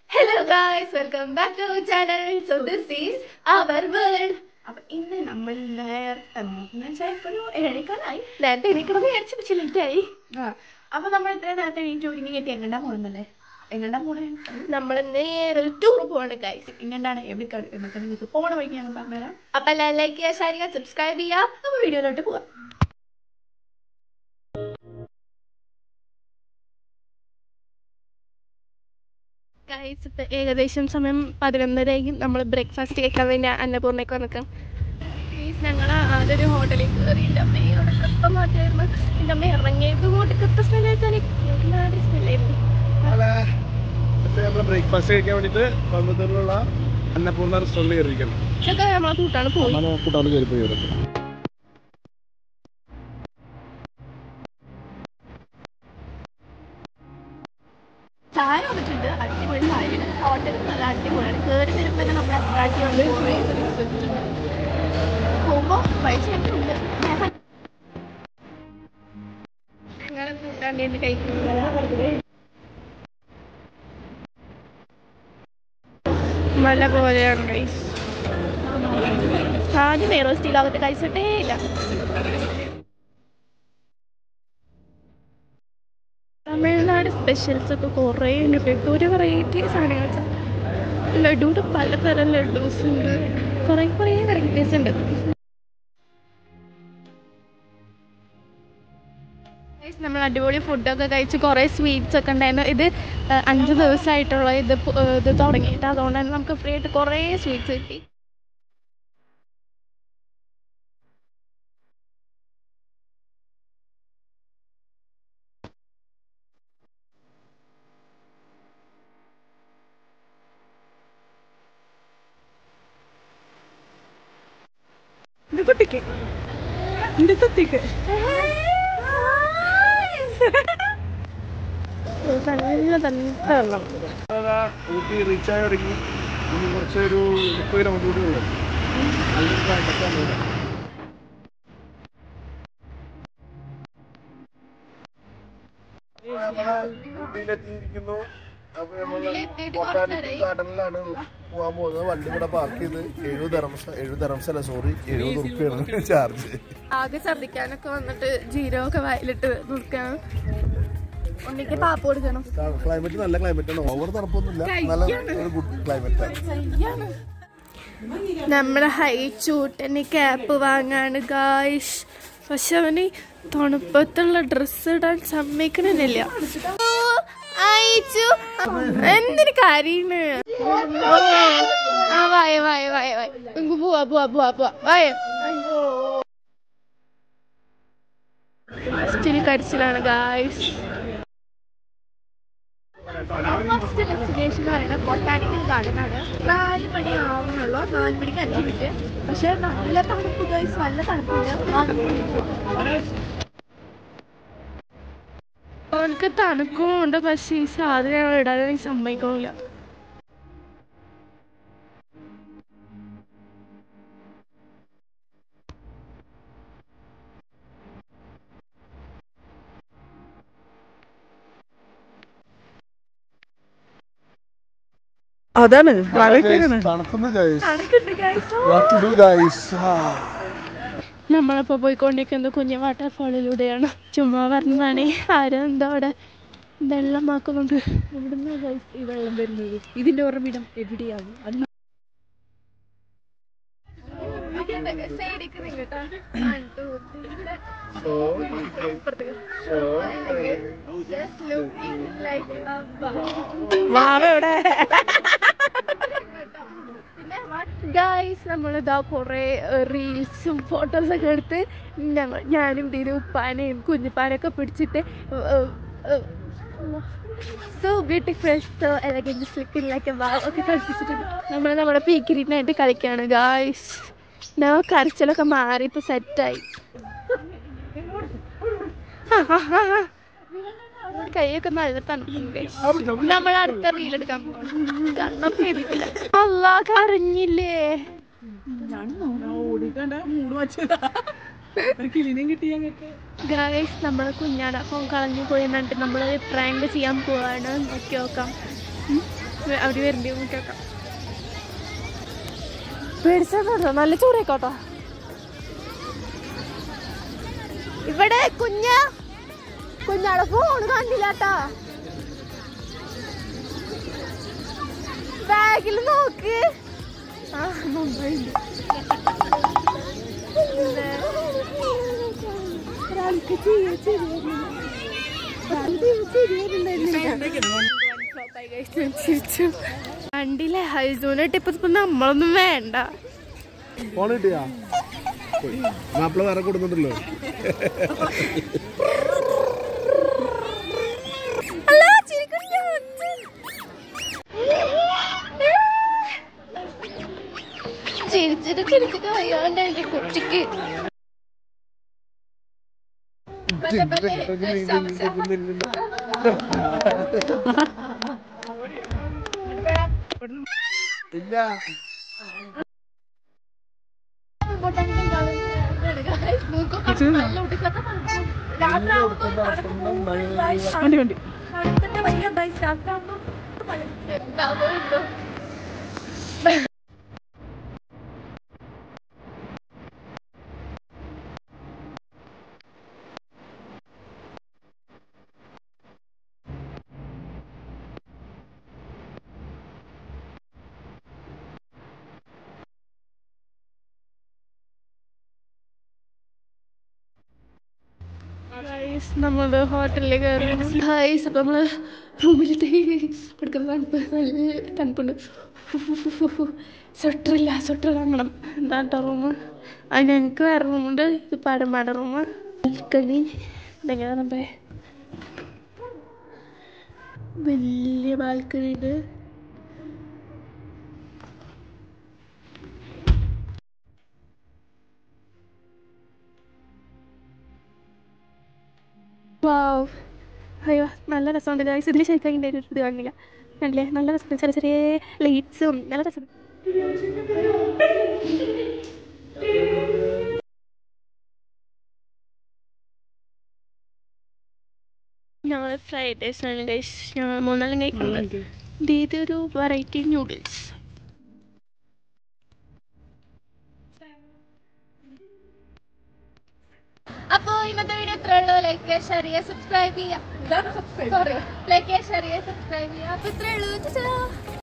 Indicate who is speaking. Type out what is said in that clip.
Speaker 1: Hello guys welcome back to our channel so this is our world അപ്പൊ ഇന്ന് നമ്മൾ നേരത്തെ എന്നുവെച്ചാൽ ഏഴേക്കാലായി നേരത്തെ എണീക്കണം വിചാരിച്ചു പക്ഷെ ലേറ്റായി അപ്പൊ നമ്മൾ ഇത്ര നേരത്തെ എണീറ്റ് ഒരുങ്ങി കെട്ടി എങ്ങണ്ടാ പോകുന്നല്ലേ എങ്ങണ്ടാ പോണേ നമ്മൾ നേരെ ടൂർ പോവാണ് ഗൈസ് എങ്ങണ്ടാണ് എവിടെ എന്നൊക്കെ നിങ്ങൾക്ക് പോണ വഴിക്ക് ഞാൻ പറഞ്ഞുതരാം അപ്പൊ ലൈക്ക് ചെയ്യുക ഷെയർ ചെയ്യുക സബ്സ്ക്രൈബ് ചെയ്യുക അപ്പൊ വീഡിയോയിലോട്ട് പോവാം ഗൈസ് ഇപ്പം ഏകദേശം സമയം പതിനൊന്നരയായി നമ്മൾ ബ്രേക്ക്ഫാസ്റ്റ് കഴിക്കാൻ വേണ്ടി അന്നപൂർണ്ണയ്ക്ക് വന്നിക്കാം പ്ലീസ് ഞങ്ങൾ അതൊരു ഹോട്ടലിൽ കയറി എൻ്റെ അമ്മ ഉടക്കപ്പം മാറ്റായിരുന്നു എൻ്റെ അമ്മ ഇറങ്ങിയത് ഒടുക്കത്തെ സ്മെല്ലായിട്ടാണ് ഒരുപാട് സ്മെല്ലായിരുന്നു
Speaker 2: നമ്മൾ ബ്രേക്ക്ഫാസ്റ്റ് കഴിക്കാൻ വേണ്ടിട്ട് കോയമ്പത്തൂരിലുള്ള അന്നപൂർണ്ണ റെസ്റ്റോറൻറ്റിൽ കയറിയിരിക്കണം
Speaker 1: ഇതൊക്കെ നമ്മളെ കൂട്ടാണ് പോയി
Speaker 2: നമ്മൾ കൂട്ടാണ് കയറി പോയി ഇവിടെ
Speaker 1: ചായ വന്നിട്ടുണ്ട് അടിപൊളി ചായയാണ് ഹോട്ടലിൽ നല്ല അടിപൊളിയാണ് കയറി വരുമ്പോൾ തന്നെ നമ്മളെ അട്രാക്റ്റ് ചെയ്യുന്നത് പോകുമ്പോൾ പൈസ ഉണ്ട് അങ്ങനെ കൂട്ടാൻ വേണ്ടി കഴിക്കുന്നത് മല പോലെയാണ് ഗൈസ് ആദ്യം നെയ്റോ സ്റ്റീലാകത്ത് കഴിച്ചിട്ടേ ഇല്ല തമിഴ്നാട് സ്പെഷ്യൽസ് ഒക്കെ കുറേ ഉണ്ട് ഒരു വെറൈറ്റി സാധനങ്ങൾ വെച്ചാൽ ലഡുവിടെ പലതരം ലഡൂസ് ഉണ്ട് കുറേ കുറേ വെറൈറ്റീസ് ഉണ്ട് Guys, നമ്മൾ അടിപൊളി ഫുഡൊക്കെ കഴിച്ച് കുറേ സ്വീറ്റ്സ് ഒക്കെ ഉണ്ടായിരുന്നു ഇത് ആ, അഞ്ച് ദിവസമായിട്ടുള്ള ഇത് പു- ആ, ഇത് തുടങ്ങിയിട്ട് അതുകൊണ്ട് തന്നെ നമുക്ക് ഫ്രീ ആയിട്ട് കുറേ സ്വീറ്റ്സ് കിട്ടി
Speaker 3: എന്റെ കുട്ടിക്ക് എന്റെ കുട്ടിക്ക്
Speaker 1: നല്ല തണുത്ത വെള്ളം
Speaker 2: ഊട്ടി റീച്ച് ആയി തുടങ്ങി ഇനി കുറച്ച് ഒരു മുപ്പത് കിലോമീറ്റർ കൂടി ഉള്ളു നല്ലൊരു climate ആണ് ഇവിടെ. നമ്മള് ഊട്ടിയിലെത്തിയിരിക്കുന്നു അപ്പൊ നമ്മള് ബൊട്ടാനിക്കൽ ഗാർഡനിലാണ് പോകാൻ പോകുന്നത് വണ്ടി ഇവിടെ പാർക്ക് ചെയ്ത് എഴുപത് ദർമസ എഴുപത് ദർമസല്ല സോറി എഴുപത് ഉറുപ്പിയാണ് ചാർജ്
Speaker 1: ആകെ ഛർദിക്കാനൊക്കെ വന്നിട്ട് ജീരകമൊക്കെ വയലിട്ട് നിൽക്കണം ഒന്നിക്ക് പാപ്പ് കൊടുക്കണം
Speaker 2: ക്ലൈമറ്റ് നല്ല ക്ലൈമറ്റ് ആണ് ഓവർ തണുപ്പൊന്നുമില്ല നല്ല ഒരു ഗുഡ് ക്ലൈമറ്റ് ആണ്
Speaker 1: നമ്മുടെ ഹൈ ചൂട്ടന് ക്യാപ്പ് വാങ്ങാണ് ഗായ്ഷ് പക്ഷെ അവന് തണുപ്പത്തുള്ള ഡ്രസ്സ് ഇടാൻ സമ്മതിക്കണില്ല എന്തിന് കാര്യണ് ആ വായ വായ വായ വായ നമുക്ക് പോവാ പോവാ പോവാ പോവാ വായ ഫസ്റ്റിന് കടിച്ചിലാണ് ഗായ്സ് ഫസ്റ്റ് ഡെസ്റ്റിനേഷൻ എന്ന് പറയുന്നത് ബൊട്ടാനിക്കൽ ഗാർഡൻ ആണ് നാല് മണി ആവുന്നുള്ളൂ നാല് മണിക്ക് അഞ്ച് മിനിറ്റ് പക്ഷെ നല്ല തണുപ്പ് ഗൈസ് നല്ല തണുപ്പില്ല അവനക്ക് തണുക്കുമുണ്ട് പക്ഷെ ഈ സാധനം ഇടാൻ എനിക്ക് സമ്മതിക്കണില്ല
Speaker 3: അതാണ്
Speaker 2: തണുക്കുന്ന ഗൈസ്
Speaker 1: തണുക്കുണ്ട് guys
Speaker 2: what to do guys
Speaker 1: നമ്മളിപ്പോ പോയിക്കൊണ്ടിരിക്കുന്നത് കുഞ്ഞു വാട്ടർഫാളിലൂടെയാണ് ചുമ്മാ പറഞ്ഞതാണ് ആരും എന്താ അവിടെ വെള്ളമാക്കുന്നുണ്ട്
Speaker 3: എവിടുന്ന ഈ വെള്ളം വരുന്നത് ഇതിന്റെ ഉറവിടം എവിടെയാണ് അത്
Speaker 1: വാവയുടെ ഗായ്സ് നമ്മളിതാ കുറേ റീൽസും ഫോട്ടോസൊക്കെ എടുത്ത് ഞങ്ങൾ ഞാനും ഇതിന് ഉപ്പാനെയും കുഞ്ഞിപ്പാനൊക്കെ പിടിച്ചിട്ട് so beautiful so elegance looking like wow ഒക്കെ കളിപ്പിച്ചിട്ടുണ്ട് നമ്മൾ നമ്മുടെ പീക്കിരിനായിട്ട് കളിക്കുകയാണ് ഗായ്സ് ഞാൻ കരച്ചിലൊക്കെ മാറി ഇപ്പൊ സെറ്റായി കൈയൊക്കെ നല്ല തണുപ്പുണ്ട് നമ്മൾ അടുത്ത റീൽ എടുക്കാൻ പോകും കണ്ണൊക്കെ എഴുതിയിട്ടില്ല അല്ലാ കരഞ്ഞില്ലേ
Speaker 3: ഓടിക്കണ്ട മൂട് വച്ചതാ കിളിനെ കിട്ടി ഞങ്ങൾക്ക്
Speaker 1: ഗായ്സ് നമ്മളെ കുഞ്ഞാട ഫോൺ കളഞ്ഞു പോയി എന്നിട്ട് നമ്മൾ പ്രാങ്ക് ചെയ്യാൻ പോവാണ് നോക്കി നോക്കാം ഉം.
Speaker 3: അവര് വരണ്ടേ നോക്കാം
Speaker 1: പേടിച്ചോ നല്ല ചൂടായിക്കോട്ടോ ഇവിടെ കുഞ്ഞ കുഞ്ഞാടെ ഫോൺ കണ്ടില്ലാട്ടാ ബാഗിൽ നോക്ക് ആ നന്നായിണ്ട് ഒരാൾക്ക് ചെയ്യാ കണ്ടില്ലേ ഹൈസൂനായിട്ട് ഇപ്പൊ ഇപ്പൊ നമ്മളൊന്നും വേണ്ട
Speaker 2: ഫോൺ കിട്ടിയാ മാപ്പിള വേറെ കൊടുക്കുന്നുണ്ടല്ലോ
Speaker 1: അല്ല ചിരിക്കണില്ല ചിരിച്ചിട്ട് ചിരിച്ചിട്ട് അയ്യാണ്ട് എന്റെ കുട്ടിക്ക്
Speaker 2: ഇല്ല
Speaker 3: വണ്ടി വണ്ടി
Speaker 1: ഗൈസ് നമ്മള് ഹോട്ടലിൽ കയറി ഗൈസ് അപ്പം നമ്മള് റൂമിലിട്ട് എടുക്കുന്ന തണുപ്പ് നല്ല തണുപ്പുണ്ട് സ്വെറ്ററില്ല സ്വെറ്റർ വാങ്ങണം എന്താ കേട്ടോ റൂം അത് ഞങ്ങൾക്ക് വേറെ റൂമുണ്ട് ഇത് പാടമ്പാട റൂം ബാൽക്കണി ഇതെങ്ങനെ നമ്മേ വലിയ ബാൽക്കണി ഉണ്ട് വാവ് അയ്യോ നല്ല രസമുണ്ട് ഗൈസ് ഇതിൽ ശരിക്കും അതിൻ്റെ ഒരു ഇത് കാണില്ല കണ്ടില്ലേ നല്ല രസമുണ്ട് ചെറിയ ചെറിയ ലൈറ്റ്സും നല്ല രസം ഞങ്ങൾ ഫ്രൈഡ് റൈസ് ആണ് ഗൈസ് ഞങ്ങൾ മൂന്നാലും കഴിക്കുന്നത് ഇത് ഇതൊരു വെറൈറ്റി നൂഡിൽസ് അപ്പോൾ ഇന്നത്തെ വീഡിയോ ഇത്ര ഉള്ളൂ ലൈക്ക് ഷെയർ ചെയ്യുക സബ്സ്ക്രൈബ് ചെയ്യുക സോറി ലൈക്ക് ഷെയർ ചെയ്യുക സബ്സ്ക്രൈബ് ചെയ്യുക അപ്പോൾ ഇത്രേ ഉള്ളൂ